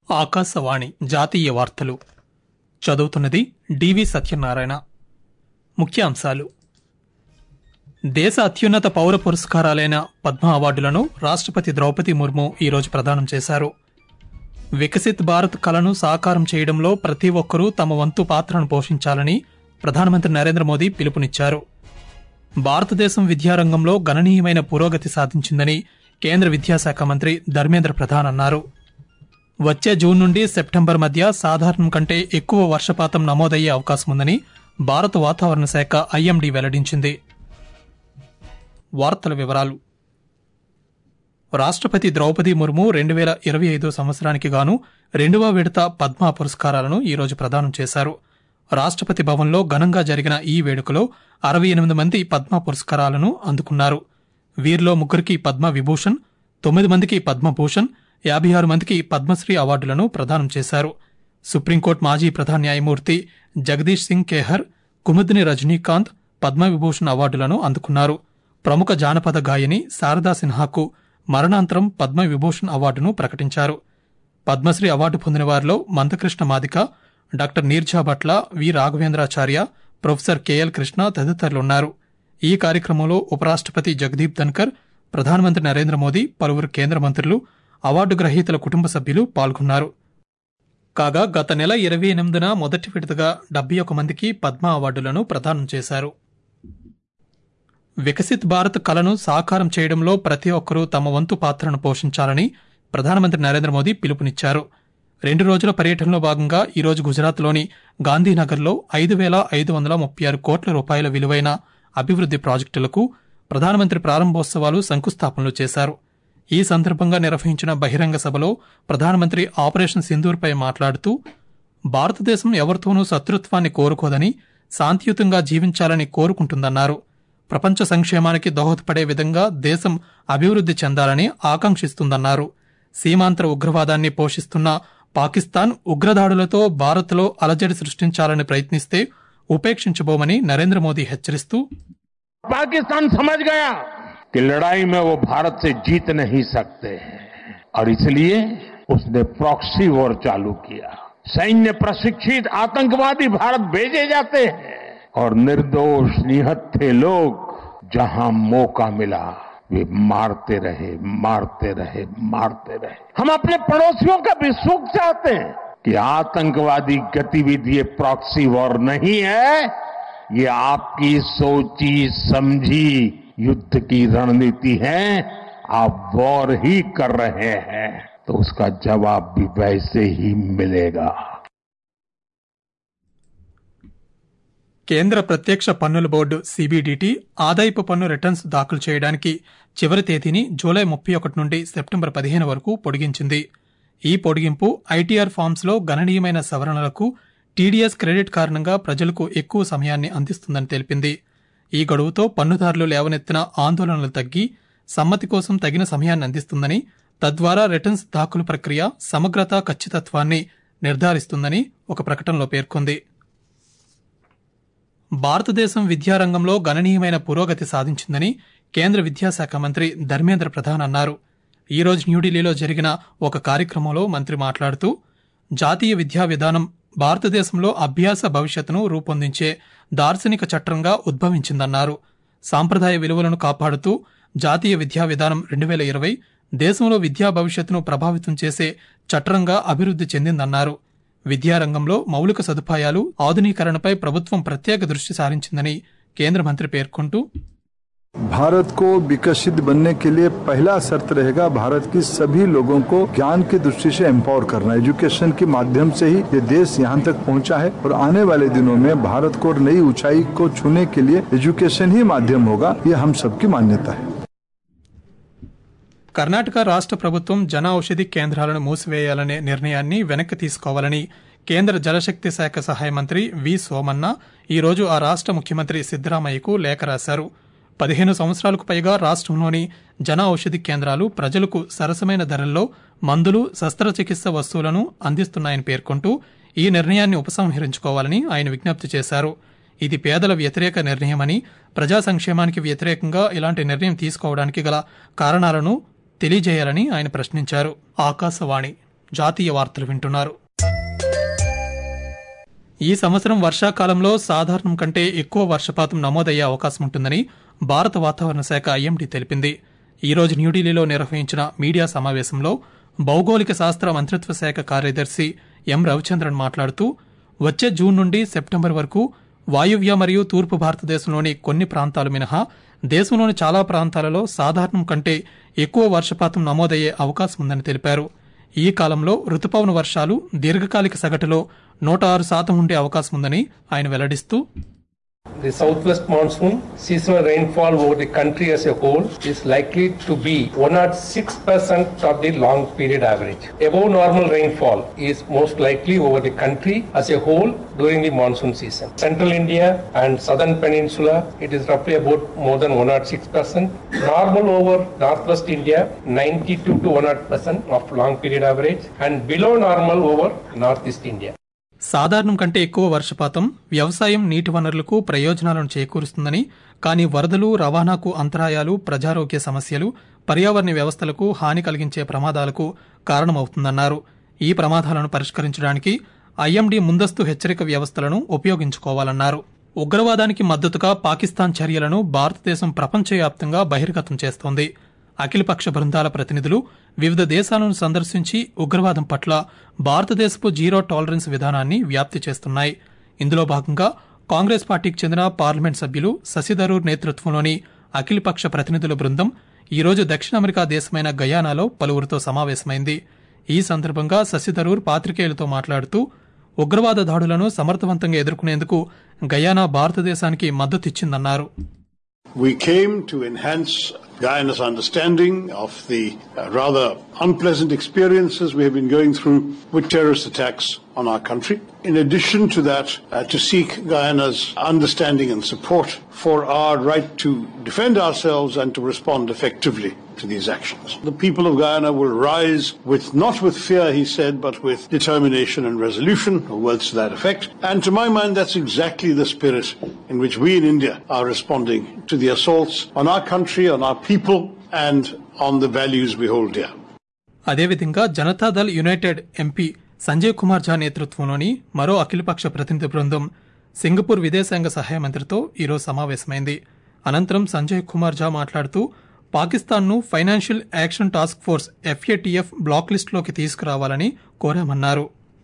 ఆకాశవాణి జాతీయ వార్తలు చదువుతున్నది డివి సత్యనారాయణ ముఖ్యాంశాలు దేశ అత్యున్నత పౌర పురస్కారాలైన పద్మ అవార్డులను రాష్ట్రపతి ద్రౌపది ముర్ము ఈరోజు ప్రదానం చేశారు వికసిత్ భారత్ కలను సాకారం చేయడంలో ప్రతి ఒక్కరూ తమ వంతు పాత్రను పోషించాలని ప్రధానమంత్రి నరేంద్ర మోదీ పిలుపునిచ్చారు భారతదేశం విద్యారంగంలో గణనీయమైన పురోగతి సాధించిందని కేంద్ర విద్యాశాఖ మంత్రి ధర్మేంద్ర ప్రధాన్ అన్నారు వచ్చే జూన్ నుండి సెప్టెంబర్ మధ్య సాధారణం కంటే ఎక్కువ వర్షపాతం నమోదయ్యే అవకాశం ఉందని భారత వాతావరణ శాఖ ఐఎండీ వెల్లడించింది వార్తల వివరాలు రాష్ట్రపతి ద్రౌపది ముర్ము రెండు వేల ఇరవై ఐదు సంవత్సరానికి గాను రెండవ విడత పద్మ పురస్కారాలను ఈరోజు ప్రదానం చేశారు రాష్ట్రపతి భవన్లో ఘనంగా జరిగిన ఈ వేడుకలో అరవై ఎనిమిది మంది పద్మ పురస్కారాలను అందుకున్నారు వీరిలో ముగ్గురికి పద్మ విభూషణ్ తొమ్మిది మందికి పద్మభూషణ్ యాభై ఆరు మందికి పద్మశ్రీ అవార్డులను ప్రదానం చేశారు సుప్రీంకోర్టు మాజీ ప్రధాన న్యాయమూర్తి జగదీష్ సింగ్ కేహర్ కుముద్ని రజనీకాంత్ పద్మవిభూషణ్ అవార్డులను అందుకున్నారు ప్రముఖ జానపద గాయని శారదా సిన్హాకు మరణాంతరం పద్మవిభూషణ్ అవార్డును ప్రకటించారు పద్మశ్రీ అవార్డు పొందిన వారిలో Mandakrishna Madiga doctor Neerja Bhatla V Raghavendracharya professor KL Krishna తదితరులున్నారు ఈ కార్యక్రమంలో ఉపరాష్ట్రపతి జగదీప్ ధన్కర్ ప్రధానమంత్రి నరేంద్ర మోదీ పలువురు కేంద్ర మంత్రులు అవార్డు గ్రహీతల కుటుంబ సభ్యులు పాల్గొన్నారు కాగా గత నెల ఇరవై ఎనిమిదిన మొదటి విడతగా డెబ్బై ఒక మందికి పద్మ అవార్డులను ప్రదానం చేశారు వికసిత్ భారత్ కలను సాకారం చేయడంలో ప్రతి ఒక్కరూ తమ వంతు పాత్రను పోషించాలని ప్రధానమంత్రి నరేంద్ర మోదీ పిలుపునిచ్చారు రెండు రోజుల పర్యటనలో భాగంగా ఈరోజు గుజరాత్లోని గాంధీనగర్లో ఐదు వేల ఐదు వందల ముప్పై ఆరు కోట్ల రూపాయల విలువైన అభివృద్ది ప్రాజెక్టులకు ప్రధానమంత్రి ప్రారంభోత్సవాలు శంకుస్థాపనలు చేశారు ఈ సందర్భంగా నిర్వహించిన బహిరంగ సభలో ప్రధానమంత్రి ఆపరేషన్ సింధూర్పై మాట్లాడుతూ భారతదేశం ఎవరితోనూ శత్రుత్వాన్ని కోరుకోదని శాంతియుతంగా జీవించాలని కోరుకుంటుందన్నారు ప్రపంచ సంక్షేమానికి దోహదపడే విధంగా దేశం అభివృద్ది చెందాలని ఆకాంక్షిస్తుందన్నారు సీమాంతర ఉగ్రవాదాన్ని పోషిస్తున్న పాకిస్తాన్ ఉగ్రదాడులతో భారత్లో అలజడి సృష్టించాలని ప్రయత్నిస్తే ఉపేక్షించబోమని నరేంద్ర మోదీ హెచ్చరిస్తూ पाकिस्तान समझ गया कि लड़ाई में वो भारत से जीत नहीं सकते हैं और इसलिए उसने प्रॉक्सी वॉर चालू किया सैन्य प्रशिक्षित आतंकवादी भारत भेजे जाते हैं और निर्दोष निहत्थे लोग जहां मौका मिला वे मारते रहे मारते रहे मारते रहे हम अपने पड़ोसियों का भी सुख चाहते हैं कि आतंकवादी गतिविधि ये प्रॉक्सी वॉर नहीं है ये आपकी सोची समझी युद्ध की रणनीति है आप वॉर ही कर रहे हैं तो उसका जवाब भी वैसे ही मिलेगा కేంద్ర ప్రత్యక్ష పన్నుల బోర్డు సిబిడిటి ఆదాయపు పన్ను రిటర్న్స్ దాఖలు చేయడానికి చివరి తేదీని జూలై ముప్పై ఒకటి నుండి సెప్టెంబర్ పదిహేను వరకు పొడిగించింది ఈ పొడిగింపు ఐటీఆర్ ఫామ్స్లో గణనీయమైన సవరణలకు టీడీఎస్ క్రెడిట్ కారణంగా ప్రజలకు ఎక్కువ సమయాన్ని అందిస్తుందని తెలిపింది ఈ గడువుతో పన్నుదారులు లేవనెత్తిన ఆందోళనలు తగ్గి సమ్మతి కోసం తగిన సమయాన్ని అందిస్తుందని తద్వారా రిటర్న్స్ దాఖలు ప్రక్రియ సమగ్రత ఖచ్చితత్వాన్ని నిర్ధారిస్తుందని ఒక ప్రకటనలో పేర్కొంది భారతదేశం విద్యారంగంలో గణనీయమైన పురోగతి సాధించిందని కేంద్ర విద్యాశాఖ మంత్రి ధర్మేంద్ర ప్రధాన్ అన్నారు ఈ రోజు న్యూఢిల్లీలో జరిగిన ఒక కార్యక్రమంలో మంత్రి మాట్లాడుతూ జాతీయ విద్యా విధానం భారతదేశంలో అభ్యాస భవిష్యత్తును రూపొందించే దార్శనిక చట్రంగా ఉద్భవించిందన్నారు సాంప్రదాయ విలువలను కాపాడుతూ జాతీయ విద్యా విధానం రెండు వేల ఇరవై దేశంలో విద్యా భవిష్యత్తును ప్రభావితం చేసే చట్రంగా అభివృద్ధి చెందిందన్నారు విద్యారంగంలో మౌలిక సదుపాయాలు ఆధునీకరణపై ప్రభుత్వం ప్రత్యేక దృష్టి సారించిందని కేంద్ర మంత్రి పేర్కొంటూ भारत को विकसित बनने के लिए पहला शर्त रहेगा भारत की सभी लोगों को ज्ञान की दृष्टि से एम्पावर करना एजुकेशन के माध्यम से ही ये देश यहाँ तक पहुँचा है और आने वाले दिनों में भारत को नई ऊंचाई को छूने के लिए एजुकेशन ही माध्यम होगा ये हम सबकी मान्यता है కర్ణాటక రాష్ట్ర ప్రభుత్వం జన ఔషధి కేంద్రాలను మూసివేయాలనే నిర్ణయాన్ని వెనక్కి తీసుకోవాలని కేంద్ర జలశక్తి శాఖ సహాయ మంత్రి వి సోమన్న ఈ రోజు ఆ రాష్ట్ర ముఖ్యమంత్రి సిద్దరామయ్యకు లేఖ రాశారు పదిహేను సంవత్సరాలకు పైగా రాష్ట్రంలోని జన ఔషధి కేంద్రాలు ప్రజలకు సరసమైన ధరల్లో మందులు శస్త్రచికిత్స వస్తువులను అందిస్తున్నాయని పేర్కొంటూ ఈ నిర్ణయాన్ని ఉపసంహరించుకోవాలని ఆయన విజ్ఞప్తి చేశారు ఇది పేదల వ్యతిరేక నిర్ణయమని ప్రజా సంక్షేమానికి వ్యతిరేకంగా ఇలాంటి నిర్ణయం తీసుకోవడానికి గల కారణాలను తెలియజేయాలని ఆయన ప్రశ్నించారు ఆకాశవాణి జాతీయ వార్తలు వింటున్నారు ఈ సంవత్సరం వర్షాకాలంలో సాధారణం కంటే ఎక్కువ వర్షపాతం నమోదయ్యే అవకాశం ఉంటుందని భారత వాతావరణ శాఖ ఐఎండీ తెలిపింది ఈ రోజు న్యూఢిల్లీలో నిర్వహించిన మీడియా సమావేశంలో భౌగోళిక శాస్త్ర మంత్రిత్వ శాఖ కార్యదర్శి ఎం రవిచంద్రన్ మాట్లాడుతూ వచ్చే జూన్ నుండి సెప్టెంబర్ వరకు వాయువ్య మరియు తూర్పు భారతదేశంలోని కొన్ని ప్రాంతాలు మినహా దేశంలోని చాలా ప్రాంతాలలో సాధారణం కంటే ఎక్కువ వర్షపాతం నమోదయ్యే అవకాశం ఉందని తెలిపారు ఈ కాలంలో రుతుపవన వర్షాలు దీర్ఘకాలిక సగటులో నూట ఆరు శాతం ఉండే అవకాశం ఉందని ఆయన వెల్లడిస్తూ The southwest monsoon seasonal rainfall over the country as a whole is likely to be 106% of the long period average. Above normal rainfall is most likely over the country as a whole during the monsoon season. Central India and southern peninsula, it is roughly about more than 106%. Normal over northwest India, 92 to 100% of long period average and below normal over northeast India. సాధారణం కంటే ఎక్కువ వర్షపాతం వ్యవసాయం నీటి వనరులకు ప్రయోజనాలను చేకూరుస్తుందని కానీ వరదలు రవాణాకు అంతరాయాలు ప్రజారోగ్య సమస్యలు పర్యావరణ వ్యవస్థలకు హాని కలిగించే ప్రమాదాలకు కారణమవుతుందన్నారు ఈ ప్రమాదాలను పరిష్కరించడానికి ఐఎండీ ముందస్తు హెచ్చరిక వ్యవస్థలను ఉపయోగించుకోవాలన్నారు ఉగ్రవాదానికి మద్దతుగా పాకిస్తాన్ చర్యలను భారతదేశం ప్రపంచవ్యాప్తంగా బహిర్గతం చేస్తోంది అఖిలపక్ష బృందాల ప్రతినిధులు వివిధ దేశాలను సందర్శించి ఉగ్రవాదం పట్ల భారతదేశపు జీరో టాలరెన్స్ విధానాన్ని వ్యాప్తి చేస్తున్నాయి ఇందులో భాగంగా కాంగ్రెస్ పార్టీకి చెందిన పార్లమెంట్ సభ్యులు శశిధరూర్ నేతృత్వంలోని అఖిలపక్ష ప్రతినిధుల బృందం ఈ రోజు దక్షిణ అమెరికా దేశమైన గయానాలో పలువురితో సమావేశమైంది ఈ సందర్భంగా శశిధరూర్ పాత్రికేయులతో మాట్లాడుతూ ఉగ్రవాద దాడులను సమర్థవంతంగా ఎదుర్కొనేందుకు గయానా భారతదేశానికి మద్దతిచ్చిందన్నారు We came to enhance Guyana's understanding of the uh, rather unpleasant experiences we have been going through with terrorist attacks on our country. In addition to that, uh, to seek Guyana's understanding and support for our right to defend ourselves and to respond effectively to these actions. The people of Guyana will rise with, not with fear, he said, but with determination and resolution, or words to that effect. And to my mind, that's exactly the spirit in which we in India are responding to the assaults on our country, on our people, and on the values we hold dear. అదేవిధంగా Janata Dal United MP Sanjay Kumar Jha నేతృత్వంలోని మరో అఖిలపక్ష ప్రతినిధి బృందం Singapore విదేశాంగ సహాయ మంత్రితో ఈరోజు సమావేశమైంది అనంతరం సంజయ్ కుమార్ ఝా మాట్లాడుతూ పాకిస్తాన్ను financial action task force FATF black లిస్టులోకి తీసుకురావాలని కోరామన్నారు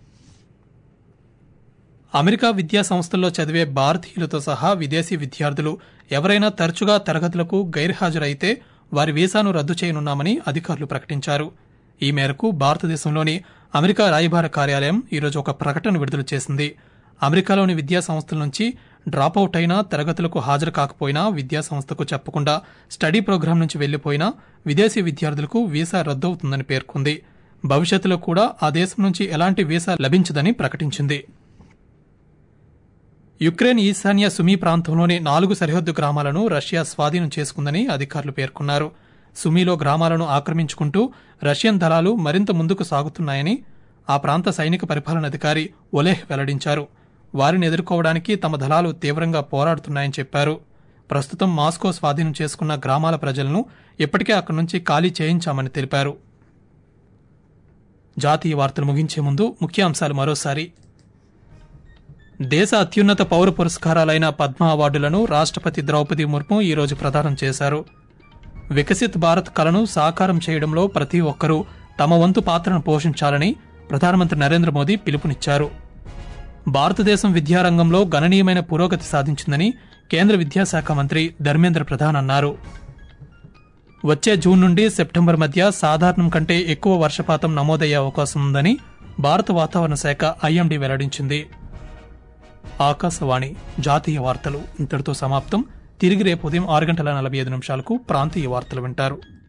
అమెరికా విద్యా సంస్థల్లో చదివే భారతీయులతో సహా విదేశీ విద్యార్థులు ఎవరైనా తరచుగా తరగతులకు గైర్హాజరైతే వారి వీసాను రద్దు చేయనున్నామని అధికారులు ప్రకటించారు ఈ మేరకు భారతదేశంలోని అమెరికా రాయబార కార్యాలయం ఈరోజు ఒక ప్రకటన విడుదల చేసింది అమెరికాలోని విద్యా సంస్థల నుంచి డ్రాప్ అవుట్ అయినా తరగతులకు హాజరు కాకపోయినా విద్యా సంస్థకు చెప్పకుండా స్టడీ ప్రోగ్రాం నుంచి వెళ్లిపోయినా విదేశీ విద్యార్థులకు వీసా రద్దవుతుందని పేర్కొంది భవిష్యత్తులో కూడా ఆ దేశం నుంచి ఎలాంటి వీసా లభించదని ప్రకటించింది యుక్రెయిన్ ఈశాన్య సుమీ ప్రాంతంలోని నాలుగు సరిహద్దు గ్రామాలను రష్యా స్వాధీనం చేసుకుందని అధికారులు పేర్కొన్నారు సుమీలో గ్రామాలను ఆక్రమించుకుంటూ రష్యన్ దళాలు మరింత ముందుకు సాగుతున్నాయని ఆ ప్రాంత సైనిక పరిపాలనాధికారి ఒలేహ్ వెల్లడించారు వారిని ఎదుర్కోవడానికి తమ దళాలు తీవ్రంగా పోరాడుతున్నాయని చెప్పారు ప్రస్తుతం మాస్కో స్వాధీనం చేసుకున్న గ్రామాల ప్రజలను ఇప్పటికే అక్కడి నుంచి ఖాళీ చేయించామని తెలిపారు జాతీయ వార్తలు ముగించే ముందు ముఖ్యాంశాలు మరోసారి దేశ అత్యున్నత పౌర పురస్కారాలైన పద్మ అవార్డులను రాష్ట్రపతి ద్రౌపది ముర్ము ఈరోజు ప్రదానం చేశారు వికసిత్ భారత్ కలను సాకారం చేయడంలో ప్రతి ఒక్కరూ తమ వంతు పాత్రను పోషించాలని ప్రధానమంత్రి నరేంద్ర మోదీ పిలుపునిచ్చారు భారతదేశం విద్యారంగంలో గణనీయమైన పురోగతి సాధించిందని కేంద్ర విద్యాశాఖ మంత్రి ధర్మేంద్ర ప్రధాన్ అన్నారు వచ్చే జూన్ నుండి సెప్టెంబర్ మధ్య సాధారణం కంటే ఎక్కువ వర్షపాతం నమోదయ్యే అవకాశం ఉందని భారత వాతావరణ శాఖ ఐఎండీ వెల్లడించింది ఆకాశవాణి జాతీయ వార్తలు ఇంతటితో సమాప్తం తిరిగి రేపు ఉదయం ఆరు గంటల నలభై ఐదు నిమిషాలకు ప్రాంతీయ వార్తలు వింటారు